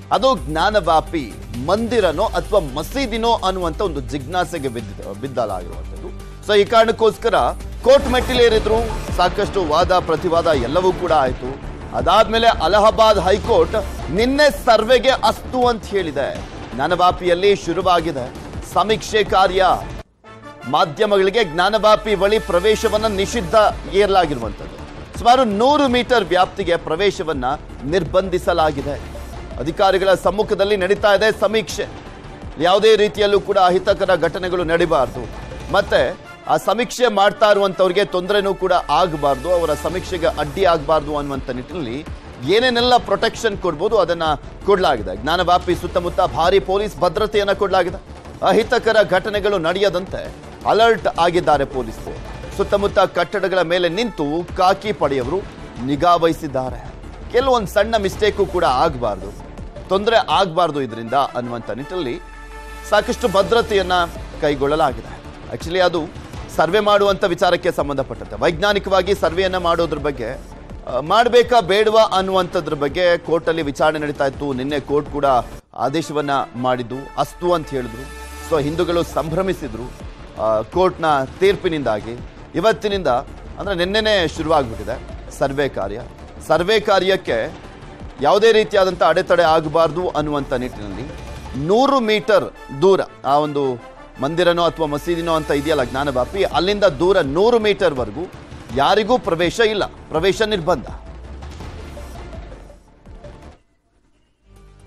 ಅದು ಜ್ಞಾನವ್ಯಾಪಿ ಮಂದಿರನೋ ಅಥವಾ ಮಸೀದಿನೋ ಅನ್ನುವಂಥ ಒಂದು ಜಿಜ್ಞಾಸೆಗೆ ಬಿದ್ದ ಬಿದ್ದಲಾಗಿರುವಂಥದ್ದು ಸೊ ಈ ಕಾರಣಕ್ಕೋಸ್ಕರ ಕೋರ್ಟ್ ಮೆಟ್ಟಿಲೇರಿದ್ರು ಸಾಕಷ್ಟು ವಾದ ಪ್ರತಿವಾದ ಎಲ್ಲವೂ ಕೂಡ ಆಯಿತು ಅದಾದ್ಮೇಲೆ ಅಲಹಾಬಾದ್ ಹೈಕೋರ್ಟ್ ನಿನ್ನೆ ಸರ್ವೆಗೆ ಅಸ್ತು ಅಂತ ಹೇಳಿದೆ ಜ್ಞಾನವ್ಯಾಪಿಯಲ್ಲಿ ಶುರುವಾಗಿದೆ ಸಮೀಕ್ಷೆ ಕಾರ್ಯ ಮಾಧ್ಯಮಗಳಿಗೆ ಜ್ಞಾನವ್ಯಾಪಿ ಬಳಿ ಪ್ರವೇಶವನ್ನ ನಿಷಿದ್ಧ ಏರಲಾಗಿರುವಂಥದ್ದು ಸುಮಾರು ನೂರು ಮೀಟರ್ ವ್ಯಾಪ್ತಿಗೆ ಪ್ರವೇಶವನ್ನ ನಿರ್ಬಂಧಿಸಲಾಗಿದೆ ಅಧಿಕಾರಿಗಳ ಸಮ್ಮುಖದಲ್ಲಿ ನಡೀತಾ ಇದೆ ಸಮೀಕ್ಷೆ ಯಾವುದೇ ರೀತಿಯಲ್ಲೂ ಕೂಡ ಅಹಿತಕರ ಘಟನೆಗಳು ನಡಿಬಾರ್ದು ಮತ್ತೆ ಆ ಸಮೀಕ್ಷೆ ಮಾಡ್ತಾ ಇರುವಂತವ್ರಿಗೆ ತೊಂದರೆನೂ ಕೂಡ ಆಗಬಾರ್ದು ಅವರ ಸಮೀಕ್ಷೆಗೆ ಅಡ್ಡಿ ಆಗಬಾರ್ದು ಅನ್ನುವಂಥ ನಿಟ್ಟಿನಲ್ಲಿ ಏನೇನೆಲ್ಲ ಪ್ರೊಟೆಕ್ಷನ್ ಕೊಡ್ಬೋದು ಅದನ್ನ ಕೊಡಲಾಗಿದೆ ಜ್ಞಾನವ್ಯಾಪಿ ಸುತ್ತಮುತ್ತ ಭಾರಿ ಪೊಲೀಸ್ ಭದ್ರತೆಯನ್ನ ಕೊಡಲಾಗಿದೆ ಅಹಿತಕರ ಘಟನೆಗಳು ನಡೆಯದಂತೆ ಅಲರ್ಟ್ ಆಗಿದ್ದಾರೆ ಪೊಲೀಸರು ಸುತ್ತಮುತ್ತ ಕಟ್ಟಡಗಳ ಮೇಲೆ ನಿಂತು ಕಾಕಿ ಪಡೆಯವರು ನಿಗಾ ವಹಿಸಿದ್ದಾರೆ ಕೆಲವೊಂದು ಸಣ್ಣ ಮಿಸ್ಟೇಕು ಕೂಡ ಆಗಬಾರ್ದು ತೊಂದರೆ ಆಗಬಾರ್ದು ಇದರಿಂದ ಅನ್ನುವಂಥ ನಿಟ್ಟಿನಲ್ಲಿ ಸಾಕಷ್ಟು ಭದ್ರತೆಯನ್ನ ಕೈಗೊಳ್ಳಲಾಗಿದೆ ಆಕ್ಚುಲಿ ಅದು ಸರ್ವೆ ಮಾಡುವಂಥ ವಿಚಾರಕ್ಕೆ ಸಂಬಂಧಪಟ್ಟಂತೆ ವೈಜ್ಞಾನಿಕವಾಗಿ ಸರ್ವೆಯನ್ನ ಮಾಡೋದ್ರ ಬಗ್ಗೆ ಮಾಡಬೇಕಾ ಬೇಡವಾ ಅನ್ನುವಂಥದ್ರ ಬಗ್ಗೆ ಕೋರ್ಟಲ್ಲಿ ವಿಚಾರಣೆ ನಡೀತಾ ಇತ್ತು ನಿನ್ನೆ ಕೋರ್ಟ್ ಕೂಡ ಆದೇಶವನ್ನ ಮಾಡಿದ್ದು ಅಸ್ತು ಅಂತ ಹೇಳಿದ್ರು ಸೊ ಹಿಂದೂಗಳು ಸಂಭ್ರಮಿಸಿದ್ರು ಆ, ಕೋರ್ಟ್ನ ತೀರ್ಪಿನಿಂದಾಗಿ ಇವತ್ತಿನಿಂದ ಅಂದರೆ ನಿನ್ನೆನೇ ಶುರುವಾಗ್ಬಿಟ್ಟಿದೆ ಸರ್ವೆ ಕಾರ್ಯ ಸರ್ವೆ ಕಾರ್ಯಕ್ಕೆ ಯಾವುದೇ ರೀತಿಯಾದಂಥ ಅಡೆತಡೆ ಆಗಬಾರ್ದು ಅನ್ನುವಂಥ ನಿಟ್ಟಿನಲ್ಲಿ ನೂರು ಮೀಟರ್ ದೂರ ಆ ಒಂದು ಮಂದಿರನೋ ಅಥವಾ ಮಸೀದಿನೋ ಅಂತ ಇದೆಯಲ್ಲ ಜ್ಞಾನವ್ಯಾಪಿ ಅಲ್ಲಿಂದ ದೂರ ನೂರು ಮೀಟರ್ವರೆಗೂ ಯಾರಿಗೂ ಪ್ರವೇಶ ಇಲ್ಲ ಪ್ರವೇಶ ನಿರ್ಬಂಧ